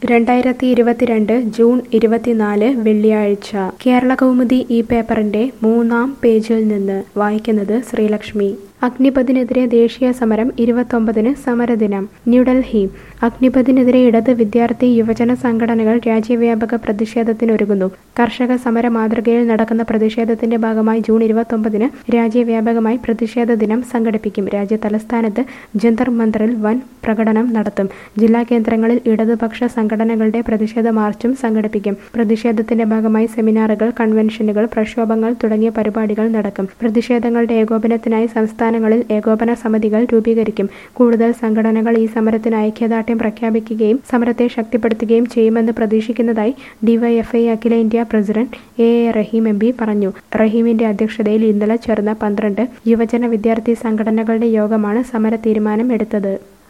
രണ്ടായിരത്തി ഇരുപത്തിരണ്ട് ജൂൺ ഇരുപത്തിനാല് വെള്ളിയാഴ്ച കേരള കൗമുദി ഈ പേപ്പറിന്റെ മൂന്നാം പേജിൽ നിന്ന് വായിക്കുന്നത് ശ്രീലക്ഷ്മി അഗ്നിപഥിനെതിരെ ദേശീയ സമരം ഇരുപത്തൊമ്പതിന് സമരദിനം ന്യൂഡൽഹി അഗ്നിപഥിനെതിരെ ഇടത് വിദ്യാർത്ഥി യുവജന സംഘടനകൾ രാജ്യവ്യാപക പ്രതിഷേധത്തിനൊരുങ്ങുന്നു കർഷക സമര മാതൃകയിൽ നടക്കുന്ന പ്രതിഷേധത്തിന്റെ ഭാഗമായി ജൂൺ ഇരുപത്തൊമ്പതിന് രാജ്യവ്യാപകമായി പ്രതിഷേധ ദിനം സംഘടിപ്പിക്കും രാജ്യ തലസ്ഥാനത്ത് ജന്തർ മന്ദറിൽ വൻ പ്രകടനം നടത്തും ജില്ലാ കേന്ദ്രങ്ങളിൽ ഇടതുപക്ഷ സംഘടനകളുടെ പ്രതിഷേധ മാർച്ചും സംഘടിപ്പിക്കും പ്രതിഷേധത്തിന്റെ ഭാഗമായി സെമിനാറുകൾ കൺവെൻഷനുകൾ പ്രക്ഷോഭങ്ങൾ തുടങ്ങിയ പരിപാടികൾ നടക്കും പ്രതിഷേധങ്ങളുടെ ഏകോപനത്തിനായി സംസ്ഥാനങ്ങളിൽ ഏകോപന സമിതികൾ രൂപീകരിക്കും കൂടുതൽ സംഘടനകൾ ഈ സമരത്തിന് ഐക്യദാർഢ്യം പ്രഖ്യാപിക്കുകയും സമരത്തെ ശക്തിപ്പെടുത്തുകയും ചെയ്യുമെന്ന് പ്രതീക്ഷിക്കുന്നതായി ഡിവൈഎഫ്ഐ അഖിലേന്ത്യാ president A A Rahim M P പറഞ്ഞു റഹീമിന്റെ അധ്യക്ഷതയിൽ ഇന്നലെ ചേർന്ന പന്ത്രണ്ട് യുവജന വിദ്യാർത്ഥി സംഘടനകളുടെ യോഗമാണ് സമര തീരുമാനം എടുത്തത്